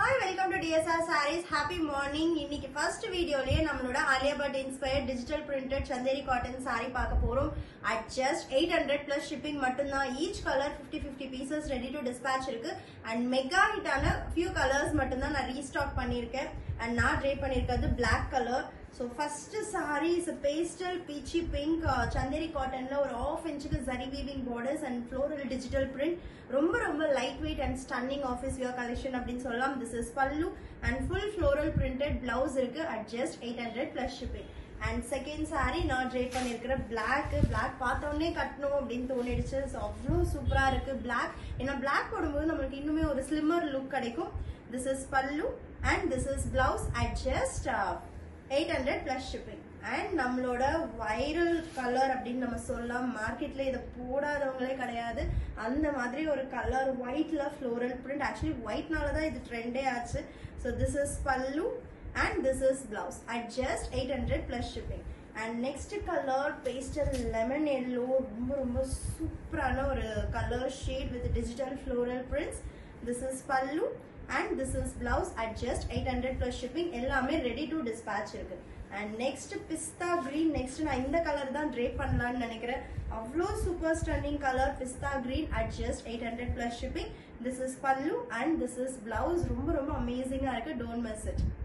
hi welcome to TSR sarees happy morning இன்னைக்கு first வீடியோலயே நம்மளோட Alia Bhatt inspired digital printed Chanderi cotton saree பார்க்க போறோம் at just eight hundred plus shipping மட்டும்தான் each colour fifty fifty pieces ready to dispatch இருக்கு and mega ஹிட்டான few colours மட்டும்தான் நான் ரீஸ்டாக் பண்ணியிருக்கேன் அண்ட் நான் ட்ரை பண்ணியிருக்கிறது black colour so first sari is pastel peachy pink Chanderi காட்டன்ல ஒரு ஆஃப் இன்ச்சுக்கு zari weaving borders and floral digital print ரொம்ப ரொம்ப light weight and stunning office wear collection அப்படின்னு சொல்லலாம் this is pallu and full floral printed blouse இருக்கு at just eight hundred plus shipping and second sari நான் try பண்ணியிருக்கிற பிளாக் பிளாக் பார்த்தோன்னே கட்டணும் அப்படின்னு தோணிடுச்சு ஸோ அவ்வளோ சூப்பராக இருக்கு பிளாக் ஏன்னா பிளாக் போடும்போது நம்மளுக்கு இன்னுமே ஒரு ஸ்லிம்மர் லுக் கிடைக்கும் this is pallu and this is blouse at just eight hundred plus shipping and நம்மளோட வைரல் கலர் அப்படின்னு நம்ம சொல்லலாம் மார்க்கெட்ல இதை போடாதவங்களே கிடையாது அந்த மாதிரி ஒரு கலர் ஒயிட்ல ஃப்ளோரல் பிரிண்ட் ஆக்சுவலி ஒயிட்னால தான் இது ட்ரெண்டே ஆச்சு so this is pallu and this is blouse at just eight hundred plus shipping and next colour pastel lemon yellow ரொம்ப ரொம்ப சூப்பரான ஒரு colour shade with digital floral prints this is pallu and this is blouse at just eight hundred plus shipping எல்லாமே ready to dispatch இருக்கு and next pista green next நான் இந்த colour தான் try பண்ணலாம்னு நினைக்கிறேன் அவ்வளோ super stunning colour pista green at just eight hundred plus shipping this is pallu and this is blouse ரொம்ப ரொம்ப அமேசிங்காக இருக்கு டோன்ட் மிஸ் இட்